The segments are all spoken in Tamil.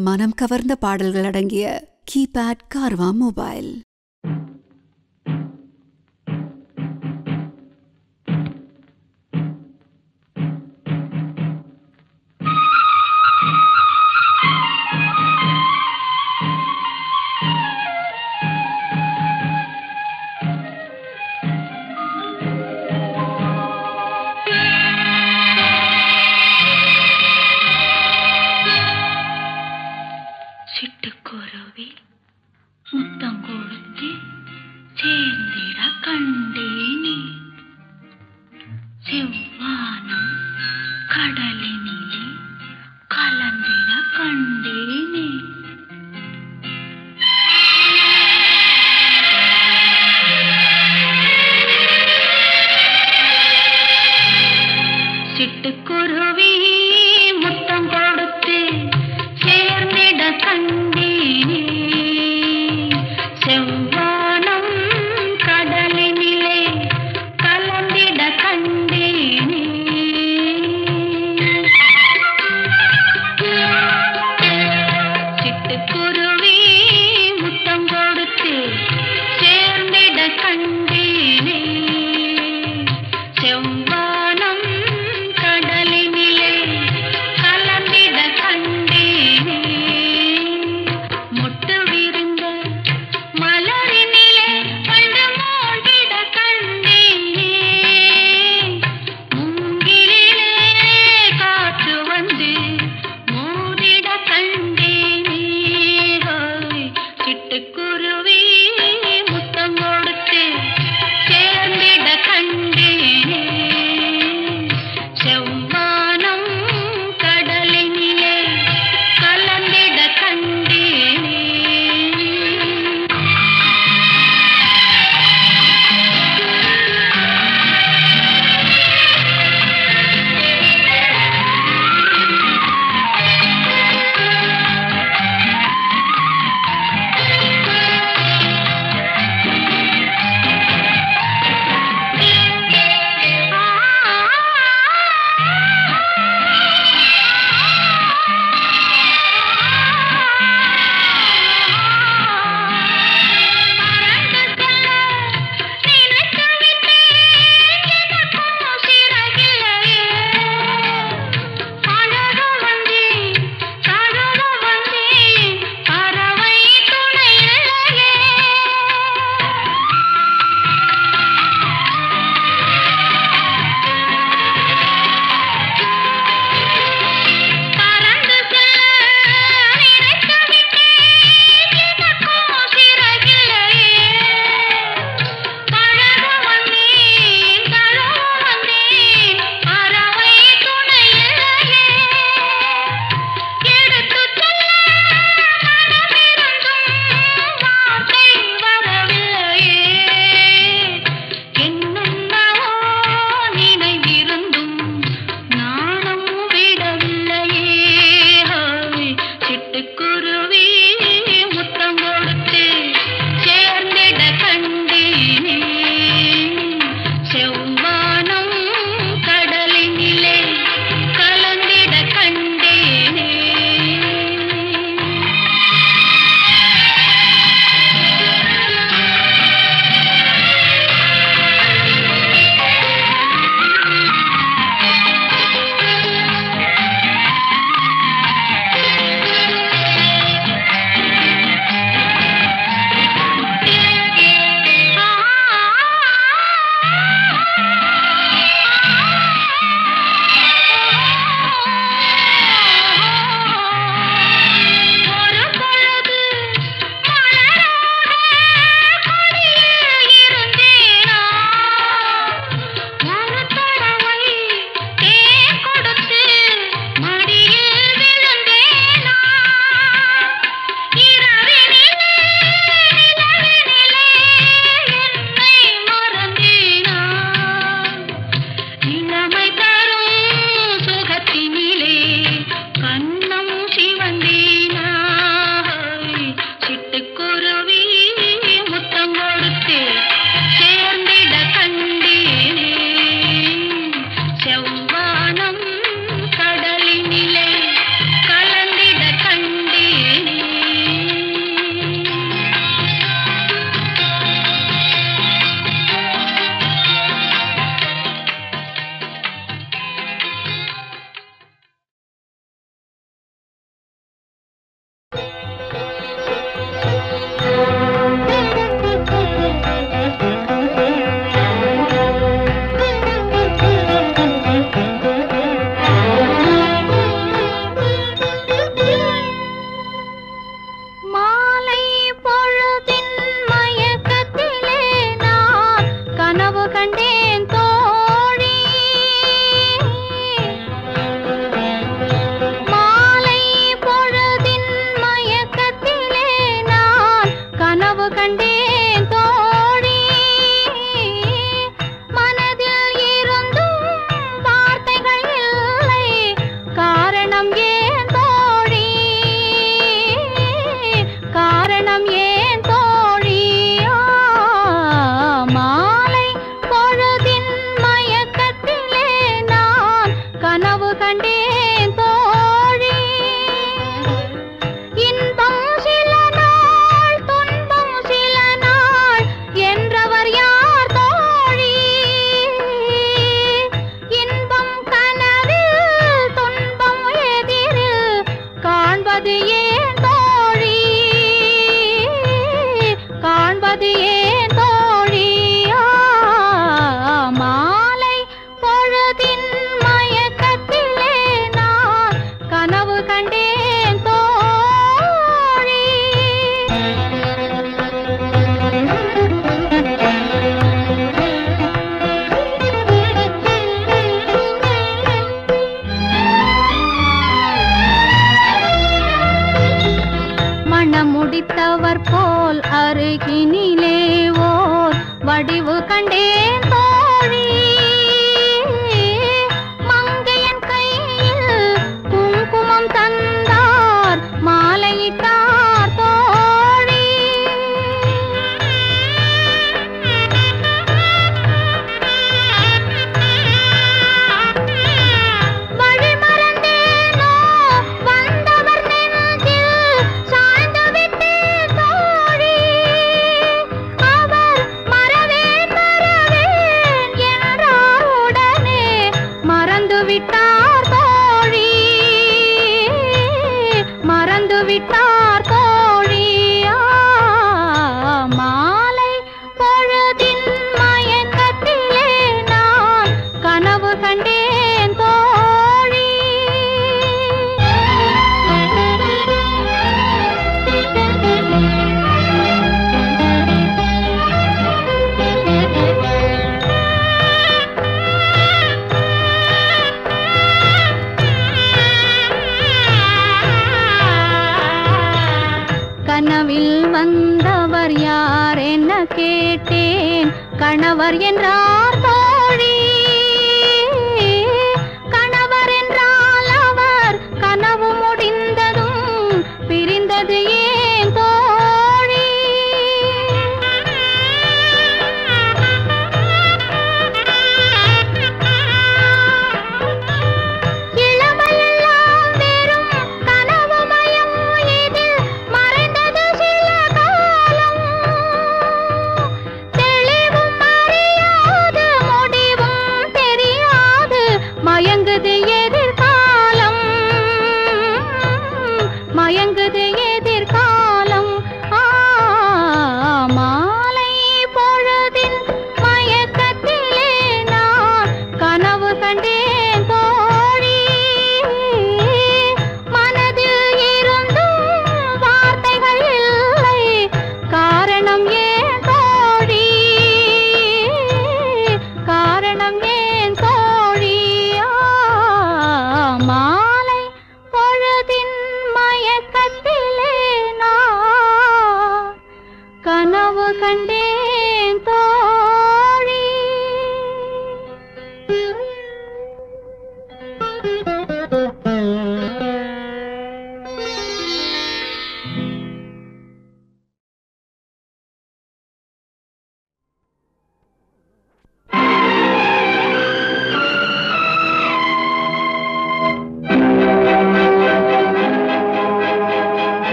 மனம் கவர்ந்த பாடல்கள் அடங்கிய கீபேட் கார்வா மொபைல் சிட்டுக்குருவி முத்தம் கொடுத்து சேர்ந்திட கண்டேனே செவ்வானம் கடலினிலே கலந்திட கண்டேனே சிட்டுக்குருவி முத்தம் கொடுத்து சேர்ந்திட கண்டேனே செவ்வானம் கடலினிலே கலந்திட கண்டேனே சிட்டுக்குருவி முத்தம் கொடுத்து சேர்ந்திட கண்டேனே செவ்வானம் கடலினிலே கலந்திட கண்டேனே முட்டு விருந்த மலரினிலே கண்டு மூடிட கண்டேனே மூங்கிலிலே காற்று வந்து மூடிட கண்டேனே ஹோய் சிட்டுக்குருவி முத்தம் கொடுத்து சேர்ந்திட கண்டேனே செவ்வானம் கடலினிலே கலந்திட கண்டேனே பறவை துணை இல்லையே பறந்து செல்ல நினைத்து விட்டேன் எனக்கும் சிறகில்லையே பழக வந்தேன் தழுவ வந்தேன் பறவை துணை இல்லையே எடுத்துச் செல்ல மனமிருந்தும் வார்த்தை வரவில்லையே என்னென்னவோ நினைவிருந்தும் நானும் விடவில்லையே ஹோய் சிட்டுக்குருவி முத்தம் கொடுத்து சேர்ந்திட கண்டேனே செவ்வானம் கடலினிலே கலந்திட கண்டேனே மனம் முடித்தவர் போல் அருகினிலே ஓர் வடிவு கண்டேன் தோழி மங்கையன் கையில் குங்குமம் தந்தார் மாலையிட்டார் தோழி வழிமறந்தேனோ வந்தவர் நெஞ்சில் சாய்ந்து விட்டேன் தோழி அவர் மறவேன் மறவேன் என்றார் உடனே மறந்து விட்டார் தோழி மறந்து விட்டார் தோழி ஆ, மாலை பொழுதின் மயக்கத்திலே நான் கனவு கண்டேன் தோழி கனவில் வந்தவர் யார் என்ன கேட்டேன் கணவர் என்றார் தோழி கணவர் என்றால் அவர் கனவு முடிந்ததும் பிரிந்தது ஏன் தோழி இளமையெல்லாம் வெறும் கனவுமயம் இதில் மறைந்தது சில காலம் தெளிவும் அறியாது முடிவும் தெரியாது மயங்குது எதிர்காலம் மயங்குது எதிர்காலம் ஆ, மாலை பொழுதின் மயக்கத்திலே நான் கனவு கண்டேன் தோழி மனதில் இருந்தும் வார்த்தைகள் இல்லை காரணம் ஏன் தோழி காரணம் ஏன் தோழி ஆ, மாலை பொழுதின் மயக்கத்திலே நான் கனவு கண்டேன் தோழி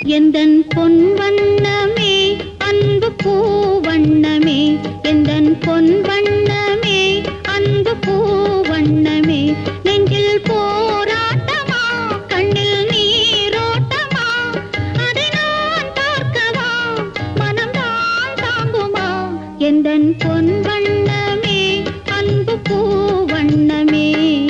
எந்தன் பொன் வண்ணமே அன்பு பூ வண்ணமே எந்தன் பொன் வண்ணமே அன்பு பூ வண்ணமே நெஞ்சில் போராட்டமா கண்ணில் நீரோட்டமா அதை நான் பார்க்கவா மனம்தான் தாங்குமா எந்தன் பொன் வண்ணமே அன்பு பூ வண்ணமே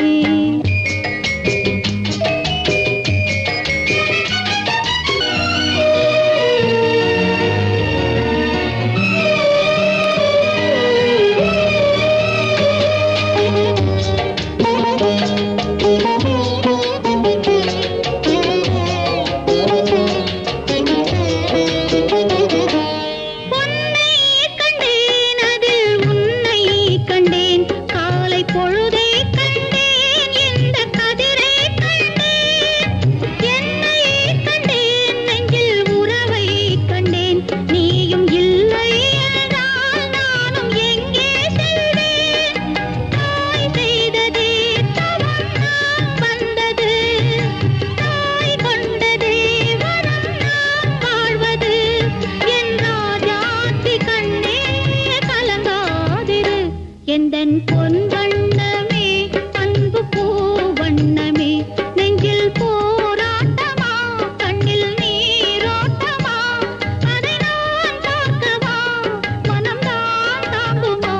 பொன்னை கண்டேன் அதில் உன்னை கண்டேன் காலை பொழுதை கண்டேன் இந்த கதிரை கண்டேன் என்னை கண்டேன் நெஞ்சில் உறவை கண்டேன் நீயும் இல்லை என்றால் நானும் எங்கே செல்வேன் தாய் செய்ததே தவம் நாம் வந்தது தாய் கொண்டதே வரம் நாம் வாழ்வது என் ராஜாத்தி கண்ணே கலங்காதிரு எந்தன் பொன் வண்ணமே அன்பு பூ வண்ணமே நெஞ்சில் போராட்டமா கண்ணில் நீரோட்டமா அதை நான் பார்க்கவா மனம்தான் தாங்குமா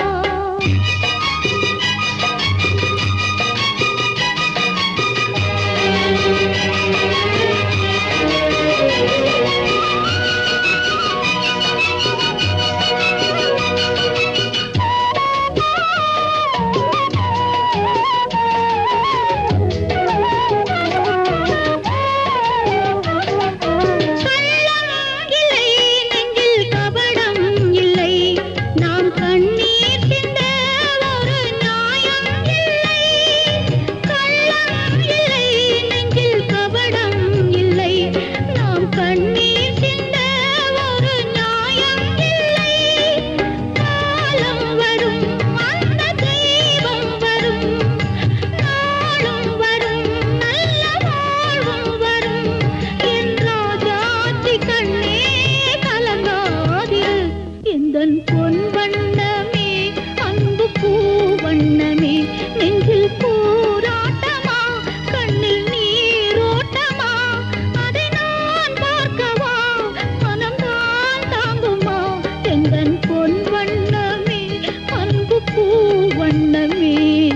கள்ளம் இல்லை நெஞ்சில் கபடம் இல்லை நாம் கண்ணீர் சிந்த ஒரு நியாயம் இல்லை கள்ளம் இல்லை நெஞ்சில் கபடம் இல்லை நாம் கண்ணீர் சிந்த ஒரு நியாயம் இல்லை காலம் வரும் அந்த தெய்வம் வரும் நாளும் வரும் நல்ல வாழ்வும் வரும் என் ராஜாத்தி கண்ணே கலங்காதிரு எந்தன் பொன் வண்ணமே அன்பு பூ வண்ணமே நெஞ்சில் போராட்டமா கண்ணில் நீரோட்டமா அதை நான் பார்க்கவா மனம்தான் தாங்குமா எந்தன் பொன் வண்ணமே அன்பு பூ வண்ணமே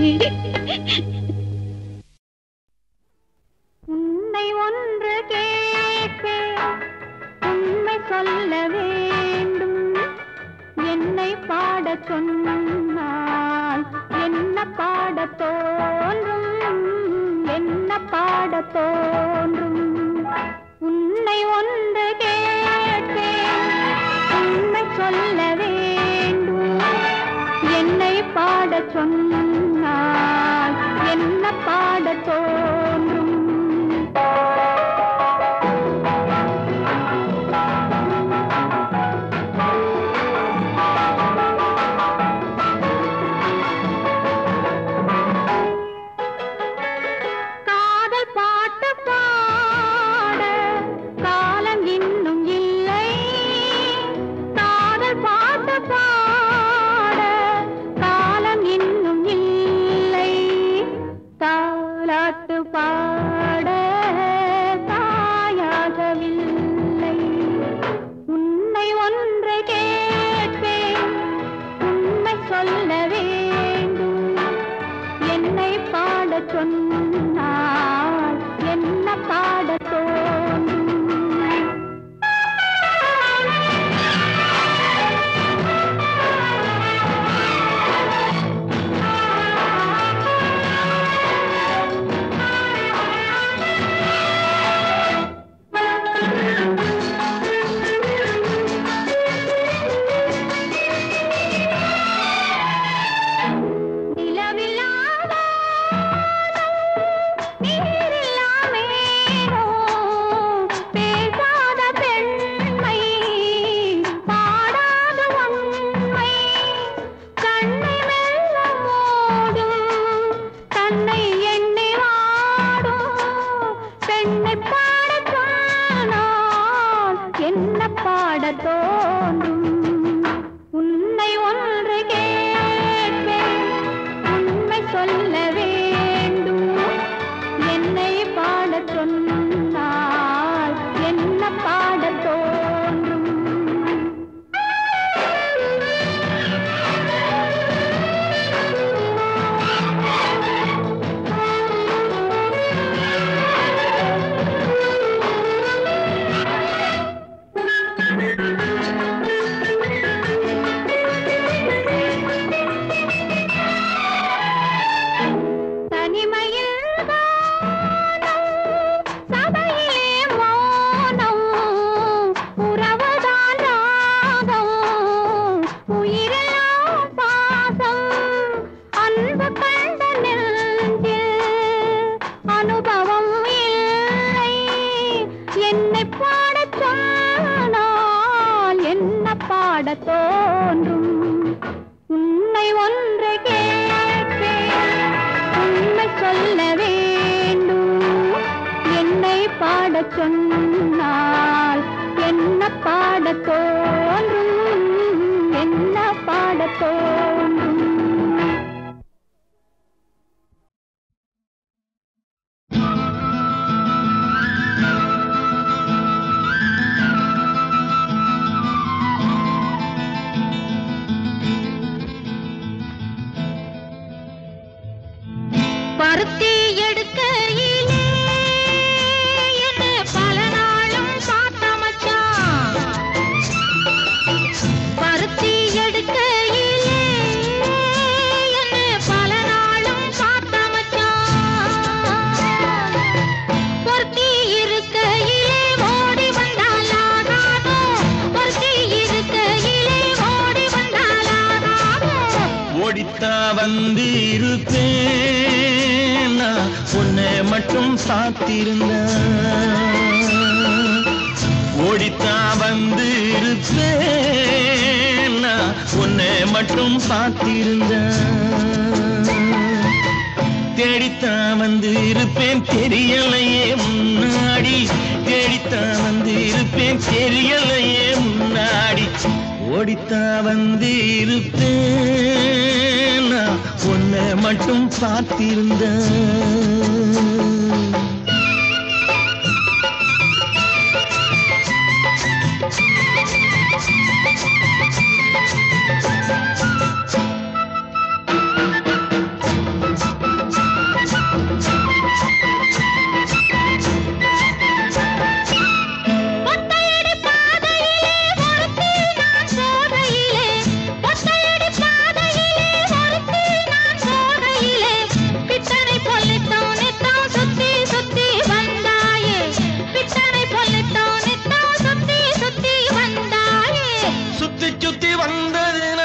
உன்னை ஒன்று கேட்பேன் உண்மை சொல்ல வேண்டும் என்னை பாடச் சொன்னால் என்ன பாடத் தோன்றும் என்ன பாடத் தோன்றும் உன்னை ஒன்று கேட்பேன் உண்மை சொல்ல வேண்டும் என்னை பாடச் சொன்னால் என்ன பாடத் தோன்றும் காதல் பாட்டு பாட காலம் இன்னும் இல்லை காதல் பாட்டு பாட காலம் இன்னும் இல்லை தாலாட்டு பாட தாயாகவில்லை உன்னை ஒன்று கேட்பேன் உண்மை சொல்ல வேண்டும் என்னை பாடச் சொன்னால் என்ன பாடத் தோன்றும் நிலவில்லாத நீரில்லாமேனோ பேசாத பெண்மை பாடாத உண்மை கண்ணை மெல்ல மூடும் தன்னை எண்ணி வாடும் பெண்ணை பாடச் சொன்னால் பாடச் சொன்னால் என்ன பாடத் தோன்றும் என்ன பாடத் தோன்றும் பருத்தி எடுக்கையிலே என்ன பல நாளும் பார்த்த மச்சான் பருத்தி எடுக்கையிலே என்ன பல நாளும் பார்த்த மச்சான் பொருத்தி இருக்கையிலே ஓடி வந்தாலாகாதோ பொருத்தி இருக்கையிலே ஓடி வந்தாலாகாதோ ஓடித்தா வந்து இருப்பேன் நான் உன்னை மட்டும் சாத்திருந்தேன் ஓடித்தா வந்து இருப்பேன் நான் உன்னை மட்டும் பார்த்திருந்தேன் தேடித்தான் வந்து இருப்பேன் தெரியலையே முன்னாடி தேடித்தான் வந்து இருப்பேன் தெரியலையே முன்னாடி ஓடித்தான் வந்து இருப்பேன் நான் உன்னை மட்டும் பார்த்திருந்தேன் ஒத்தையடி பாதையிலே ஒருத்தி நான் சோகையிலே ஒத்தையடி பாதையிலே ஒருத்தி நான் சோகையிலே பித்தனை பொல்லித்தோம் நித்தம் சுத்தி சுத்தி வந்தாயே பித்தனை பொல்லித்தோம் நித்தம் சுத்தி சுத்தி வந்தாயே சுத்தி சுத்தி வந்ததுனா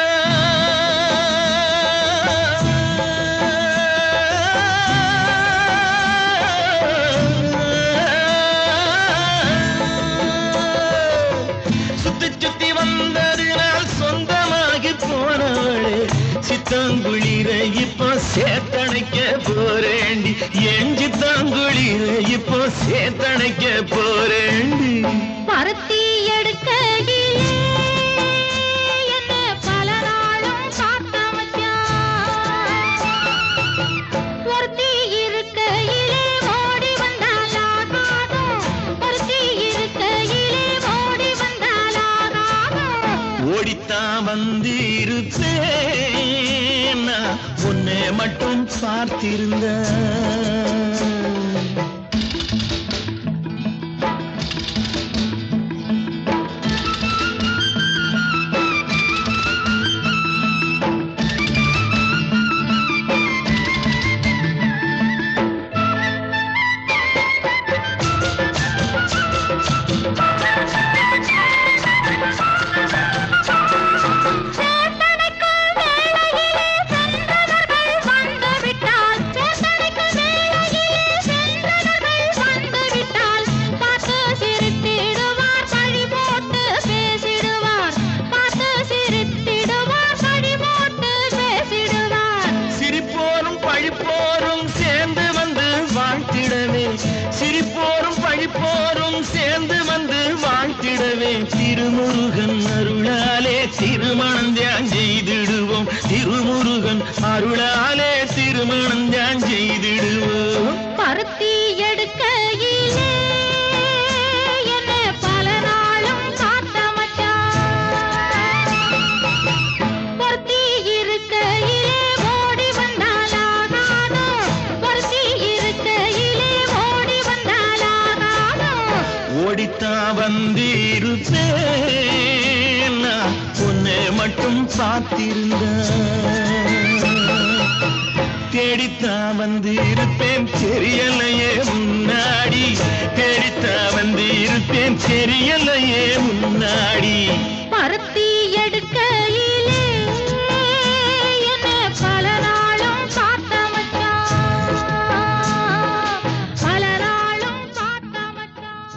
சுத்தி சுத்தி வந்ததினால் சொந்தமாகி போனவளே சித்தாங்குளிர இப்போ சேத்தணைக்க போறேண்டி என் சித்தாங்குளிர இப்போ சேத்தணைக்க போறேண்டி பருத்தி எடுக்கையிலே என்ன பல நாளும் பார்த்த மச்சான் ஒருத்தி இருக்கையிலே ஓடி வந்தாலாகாதோ ஒருத்தி இருக்கையிலே ஓடி வந்தாலாகாதோ ஓடித்தான் வந்து இருப்பேன் நான் உன்னை மட்டும் பார்த்திருந்தேன் சேத்தனைக்குள் வேளையிலே சென்றவர்கள் வந்துவிட்டால் சேத்தனைக்குள் வேளையிலே சென்றவர்கள் வந்துவிட்டால் பார்த்து சிரித்திடுவார் பழி போட்டு பேசிடுவார் பார்த்து சிரித்திடுவார் பழி போட்டு பேசிடுவார் சிரிப்போரும் பழிப்போரும் சேர்ந்து வந்து வாழ்த்திடவே சிரிப்போரும் பழிப்போரும் சேர்ந்து வந்து வாழ்த்திடவே திருமுருகன் அருளாலே திருமணம் தியான் செய்திடுவோம் திருமுருகன் அருளாலே திருமணம் தியான் செய்திடுவோம் பருத்தி எடுக்கையிலே என்ன பல நாளும் பார்த்த மச்சான் பொருத்தி இருக்கையிலே ஓடி வந்தாலாகாதோ பொருத்தி இருக்கையிலே ஓடி வந்தாலாகாதோ ஓடித்தான் வந்து இருப்பேன் நான் உன்னை மட்டும் பார்த்திருந்தேன் தேடித்தான் வந்து இருப்பேன் தெரியலையே முன்னாடி தேடித்தான் வந்து இருப்பேன் தெரியலையே முன்னாடி பருத்தி எடுக்கையிலே என்ன பல நாளும் பார்த்த மச்சான் பல நாளும் பார்த்த மச்சான்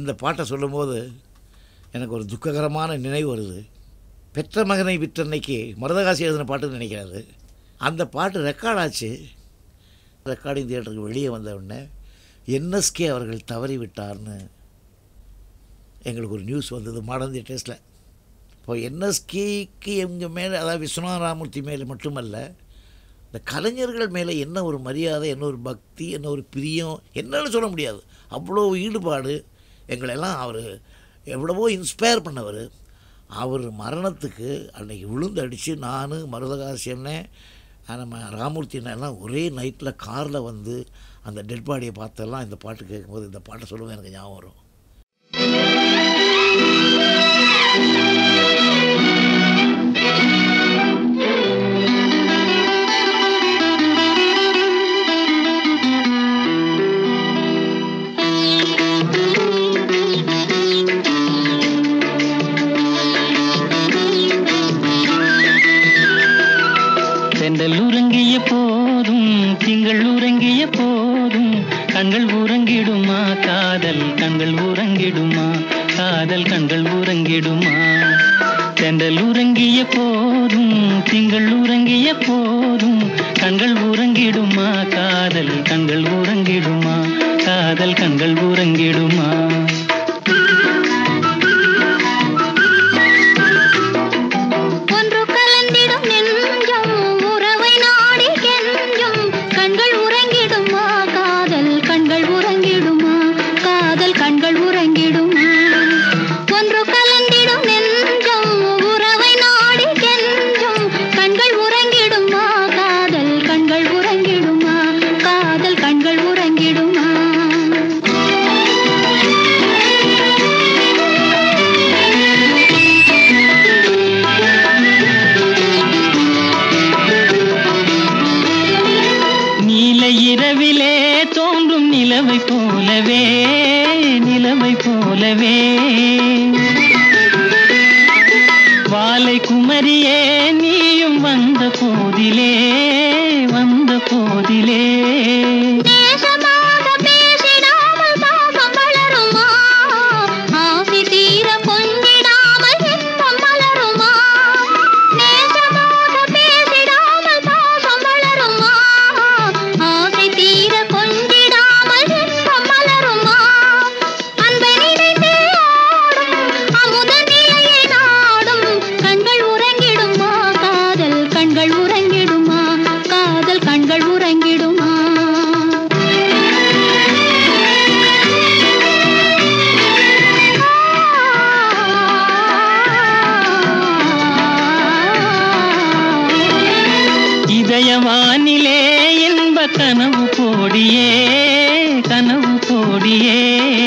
இந்த பாட்டை சொல்லும்போது எனக்கு ஒரு துக்ககரமான நினைவு வருது பெற்ற மகனை விற்றன்னைக்கு மருதகாசி எழுதின பாட்டுன்னு நினைக்கிறாரு அந்த பாட்டு ரெக்கார்ட் ஆச்சு ரெக்கார்டிங் தியேட்டருக்கு வெளியே வந்த உடனே என்எஸ்கே அவர்கள் தவறி விட்டார்னு எங்களுக்கு ஒரு நியூஸ் வந்தது மாடர்ன் தியேட்டர்ஸில் இப்போ என்எஸ்கேக்கு எங்கள் மேலே அதாவது விஸ்வநாத ராமூர்த்தி மேலே மட்டுமல்ல இந்த கலைஞர்கள் மேலே என்ன ஒரு மரியாதை என்ன ஒரு பக்தி என்ன ஒரு பிரியம் என்னன்னு சொல்ல முடியாது அவ்வளோ ஈடுபாடு எங்களெல்லாம் அவர் எவ்வளவோ இன்ஸ்பயர் பண்ணவர் அவர் மரணத்துக்கு அன்னைக்கு விழுந்து அடித்து நான் மருதகாசி அண்ணன் அஹ் நம்ம ராமூர்த்தி அண்ணன் எல்லாம் ஒரே நைட்டில் காரில் வந்து அந்த டெட் பாடியை பார்த்தெல்லாம் இந்த பாட்டு கேட்கும்போது இந்த பாட்டை சொல்லுவேன் எனக்கு ஞாபகம் வரும் செந்தல் உறங்கிய போதும் திங்கள் உறங்கிய போதும் கண்கள் உறங்கிடுமா காதல் கண்கள் உறங்கிடுமா காதல் கண்கள் உறங்கிடுமா செந்தல் உறங்கிய போதும் திங்கள் உறங்கிய போதும் கண்கள் உறங்கிடுமா காதல் கண்கள் உறங்கிடுமா காதல் கண்கள் உறங்கிடுமா ஒன்று கலந்திடும் நெஞ்சம் உறவை நாடி கெஞ்சும் கண்கள் உறங்கிடுமா காதல் கண்கள் உறங்கிடுமா காதல் கண்கள் உறங்கிடுமா ஒன்று கலந்திடும் நெஞ்சம் உறவை நாடி கெஞ்சும் கண்கள் உறங்கிடுமா காதல் கண்கள் உறங்கிடுமா காதல் கண்கள் உறங்கிடுமா நீல இரவிலே தோன்றும் நிலவை போலவே நிலவை போலவே வாலை குமரியே நீயும் வந்த போதிலே வந்த போதிலே நேசமாக பேசிடாமல் பாசம் வளருமா ஆசை தீர கொஞ்சிடாமல் இன்பம் மலருமா நேசமாக பேசிடாமல் பாசம் வளருமா ஆசை தீர கொஞ்சிடாமல் இன்பம் மலருமா அன்பை நினைத்து ஆடும் அமுத நிலையை நாடும் கண்கள் உறங்கிடுமா காதல் கண்கள் உறங்கிடுமா காதல் கண்கள் உறங்கிடுமா இதயவானிலே இன்ப கனவு கோடியே கனவு கோடியே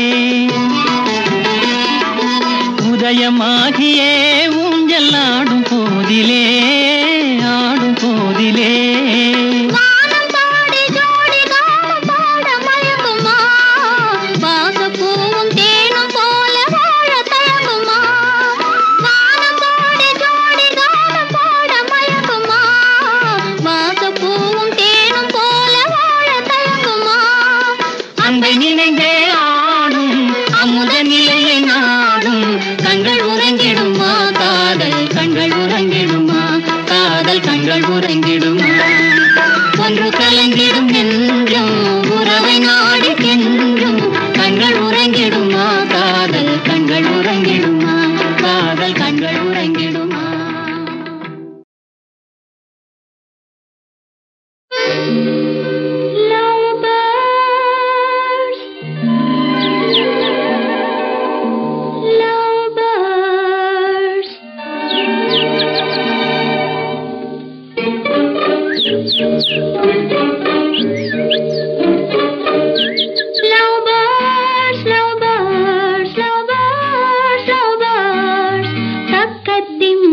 உதயமாகியே ஊஞ்சல் ஆடும் போதிலே ஆடும் போதிலே வானம் பாடி ஜோடி கானம் பாட மயங்குமா வாசப்பூவும் தேனும் போல வாழ தயங்குமா வானம் பாடி ஜோடி கானம் பாட மயங்குமா வாசப்பூவும் தேனும் போல வாழ தயங்குமா அன்பை நினைந்தே ஆடும் அமுத நிலையை நாடும் கண்கள் உறங்கிடுமா காதல் கண்கள் உறங்கிடுமா காதல் கண்கள் உறங்கிடுமா ஒன்று கலந்திடும் என்றும் உறவை நாடி கென்றும் கண்கள் உறங்கிடுமா காதல் கண்கள் உறங்கிடுமா காதல் கண்கள் உறங்கிடுமா Lovebirds, lovebirds, lovebirds, lovebirds, தக்கத்தி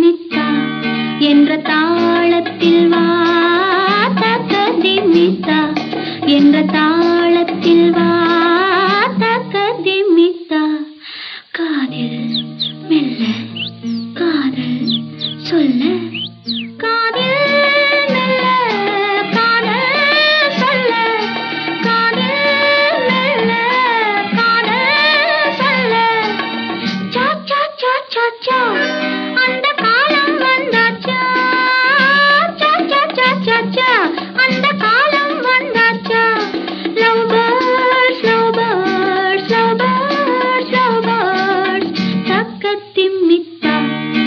வந்தாச்சா அந்த காலம் வந்தாச்சா சா, சா, சா, சா, சா. அந்த காலம் வந்தாச்சா love birds love birds love birds love birds தக்கத்திமித்தா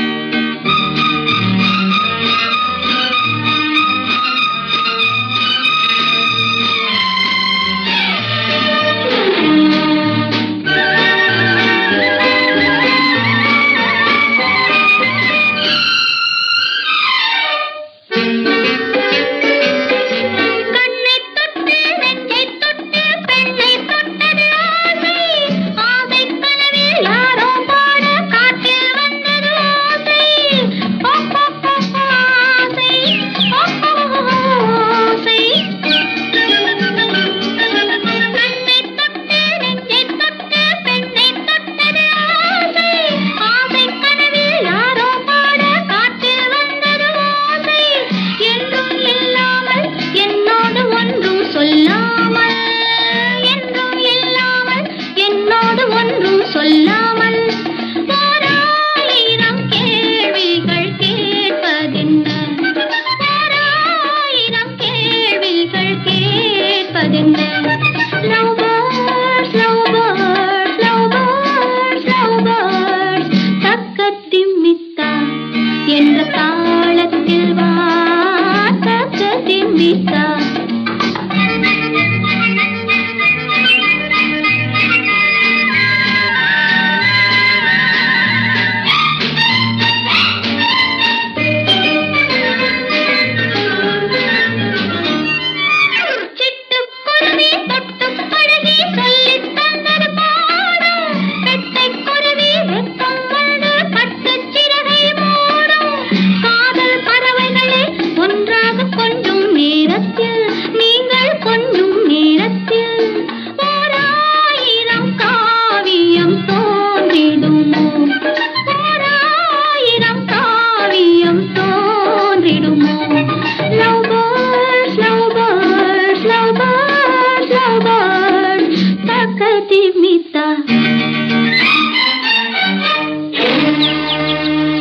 கண்ணை தொட்டு நெஞ்சை தொட்டு பெண்ணை தொட்டது ஆசை ஆசை கனவில் யாரோ பாட காற்றில் வந்தது ஆசை ஓ, ஓ, ஓ, ஆசை ஓ, ஓ, ஆசை கண்ணை தொட்டு நெஞ்சை தொட்டு பெண்ணை தொட்டது ஆசை ஆசை கனவில் யாரோ பாட காற்றில் வந்தது ஆசை என்றும் இல்லாமல் என்னோடு ஒன்றும் சொல்லாமல் என்றும் இல்லாமல் என்னோடு ஒன்றும் சொல்லாமல் ஓராயிரம் கேள்விகள் கேட்பதென்ன ஓராயிரம் கேள்விகள் கேட்பதென்ன love birds love birds love birds love birds தக்கத்திமித்தா என்ற தாளத்தில் வா தக்கத்திமித்தா சிட்டுக்குருவி தொட்டுப் பழகி சொல்லித் தந்தது பாடம். பெட்டைக்குருவி வெட்கம் வந்து பட்டுச் சிறகை மூடும். காதல் பறவைகளே ஒன்றாக கொஞ்சும் நேரத்தில் நீங்கள் கொஞ்சும் நேரத்தில் ஓராயிரம் காவியம் தோன்றிடுமோ ஓராயிரம் காவியம் தோன்றிடுமோ love birds love birds love birds love birds தக்கதிமித்தா